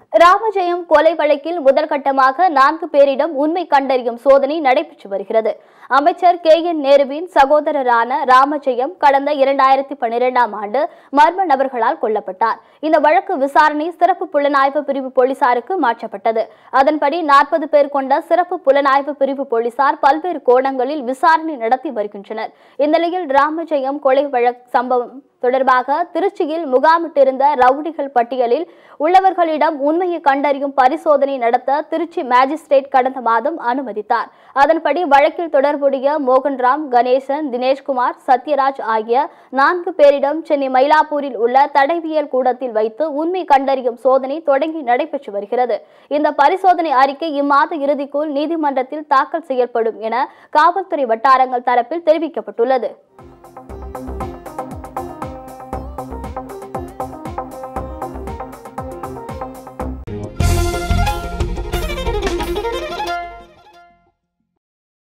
ராமஜெயம் கொலை வழக்கில் முதல் கட்டமாக நான்கு பேரிடம் உண்மை கண்டறியும் சோதனை நடைபெற்று வருகிறது அமைச்சர் கே என் நேருவின் சகோதரரான ராமஜெயம் கடந்த இரண்டாயிரத்தி பன்னிரெண்டாம் ஆண்டு மர்ம நபர்களால் கொல்லப்பட்டார் இந்த வழக்கு விசாரணை சிறப்பு புலனாய்வு பிரிவு போலீசாருக்கு மாற்றப்பட்டது அதன்படி நாற்பது பேர் கொண்ட சிறப்பு புலனாய்வு பிரிவு போலீசார் பல்வேறு கோணங்களில் விசாரணை நடத்தி வருகின்றனர் இந்த நிலையில் ராமஜெயம் கொலை வழக்கு சம்பவம் தொடர்பாக திருச்சியில் முகாமிட்டிருந்த ரவுடிகள் பட்டியலில் உள்ளவர்களிடம் உண்மையை கண்டறியும் பரிசோதனை நடத்த திருச்சி மேஜிஸ்ட்ரேட் கடந்த மாதம் அனுமதித்தார் அதன்படி வழக்கில் தொடர்புடைய மோகன்ராம் கணேசன் தினேஷ்குமார் சத்யராஜ் ஆகிய நான்கு பேரிடம் சென்னை மயிலாப்பூரில் உள்ள தடவியல் கூடத்தில் வைத்து உண்மை கண்டறியும் சோதனை தொடங்கி நடைபெற்று வருகிறது இந்த பரிசோதனை அறிக்கை இம்மாத இறுதிக்குள் நீதிமன்றத்தில் தாக்கல் செய்யப்படும் என காவல்துறை வட்டாரங்கள் தரப்பில் தெரிவிக்கப்பட்டுள்ளது